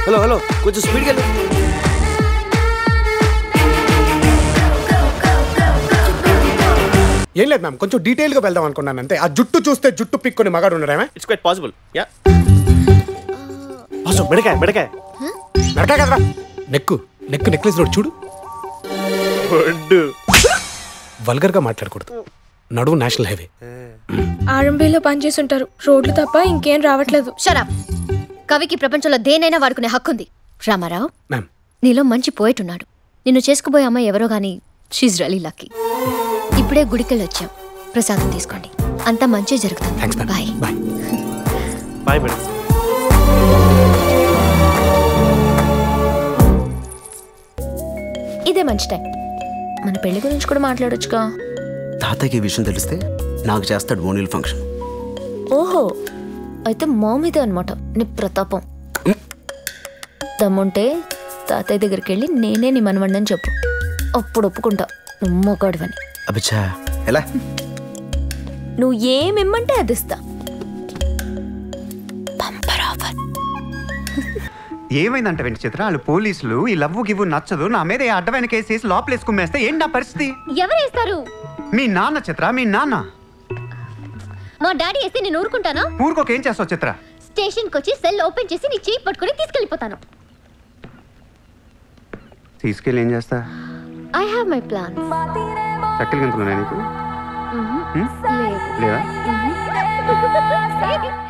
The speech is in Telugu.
హలో హలో కొంచెం స్పీడ్గా వెళ్ళు ఏం లేదు మ్యామ్ కొంచెం డీటెయిల్ గా వెళ్దాం అనుకున్నాను అంతే ఆ జుట్టు చూస్తే జుట్టు పిక్కొని మగాడు ఉన్నారేమే it's quite possible yeah boss బెడకాయ బెడకాయ నడకా కదరా నెక్కు నెక్ నెక్లెస్ రోడ్ చూడు గుడ్ వల్గర్ గా మాట్లాడకూడదు నడువు నేషనల్ హైవే ఆర్ఎంబీలో పనిచేస్తుంటారు రోడ్లు తప్ప ఇంకేం రావట్లేదు షరాప్ కవికి ప్రపంచంలో దేనైనా వాడుకునే హక్కుంది రామారావు మ్యామ్ నీలో మంచి పోయిట్ ఉన్నాడు నిన్ను చేసుకుపోయే అమ్మాయి ఎవరో గాని షీజ్ రలీ లక్కీ ఇప్పుడే గుడికెళ్ళి వచ్చాం ప్రసాదం తీసుకోండి అంతా మంచి జరుగుతుంది thanks ma'am bye bye bye madam ఇదే మంచి టైం మన పెళ్లి గురించి కూడా మాట్లాడొచ్చుగా తాతయ్యకి ఈ విషయం తెలిస్తే నాకు చేస్తాడు ఓనీల్ ఫంక్షన్ ఓహో అయితే మా మీదే అనమాట నీ ప్రతాపం దమ్ముంటే తాతయ్య దగ్గరికి వెళ్ళి నేనే నీ మనవండని చెప్పు అప్పుడు ఒప్పుకుంటా నువ్వు మొగాడివని అభిచా ఎలా నువ్వు ఏమిమ్మంటే అది ఇస్తా బంపర్ ఆఫర్ ఏమైందంట వెంట చిత్ర వాళ్ళు పోలీసులు ఈ లవ్వు గివ్వు నచ్చదు నా మీద ఏ అడ్డమైన కేసు వేసి లోపలేసి కుమ్మేస్తే ఏంటి నా పరిస్థితి ఎవరేస్తారు మీ నాన్న చిత్ర మీ నాన్న మా డాడీ వేస్తే నేను ఊరుకుంటానా ఊరికొక ఏం చేస్తావు చిత్ర స్టేషన్కి వచ్చి సెల్ ఓపెన్ చేసి నీ చేయి పట్టుకొని తీసుకెళ్ళిపోతాను తీసుకెళ్ళి ఏం చేస్తా ఐ హావ్ మై ప్లాన్ చక్కలు గింతలు నీకు లేదు లేదా లేదు